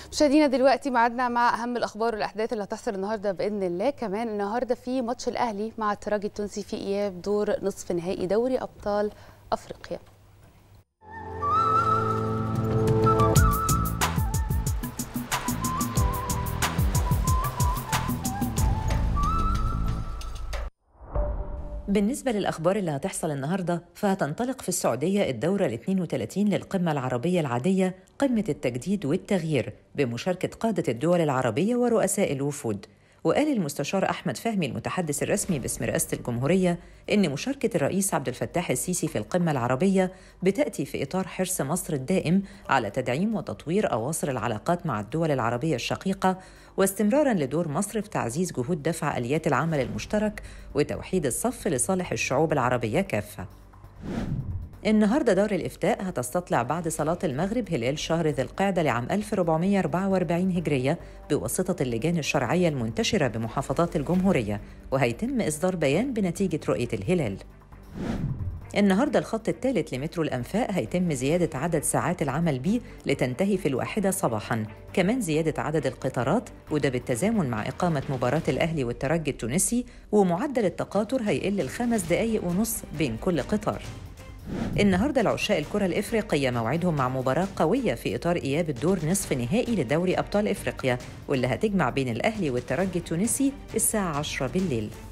مشاهدينا دلوقتي معادنا مع اهم الاخبار والاحداث اللي هتحصل النهارده باذن الله كمان النهارده في ماتش الاهلي مع الترجي التونسي في اياب دور نصف نهائي دوري ابطال افريقيا بالنسبة للأخبار اللي هتحصل النهاردة فهتنطلق في السعودية الدورة ال 32 للقمة العربية العادية قمة التجديد والتغيير بمشاركة قادة الدول العربية ورؤساء الوفود وقال المستشار أحمد فهمي المتحدث الرسمي باسم رئاسة الجمهورية إن مشاركة الرئيس عبد الفتاح السيسي في القمة العربية بتأتي في إطار حرص مصر الدائم على تدعيم وتطوير أواصر العلاقات مع الدول العربية الشقيقة واستمرارا لدور مصر في تعزيز جهود دفع آليات العمل المشترك وتوحيد الصف لصالح الشعوب العربية كافة. النهارده دار الإفتاء هتستطلع بعد صلاة المغرب هلال شهر ذي القعدة لعام 1444 هجرية بواسطة اللجان الشرعية المنتشرة بمحافظات الجمهورية وهيتم إصدار بيان بنتيجة رؤية الهلال. النهارده الخط الثالث لمترو الأنفاق هيتم زيادة عدد ساعات العمل بيه لتنتهي في الواحدة صباحا كمان زيادة عدد القطارات وده بالتزامن مع إقامة مباراة الأهلي والترجي التونسي ومعدل التقاطر هيقل لخمس دقايق ونص بين كل قطار النهارده العشاء الكرة الإفريقية موعدهم مع مباراة قوية في إطار إياب الدور نصف نهائي لدوري أبطال إفريقيا واللي هتجمع بين الأهلي والترجي التونسي الساعة 10 بالليل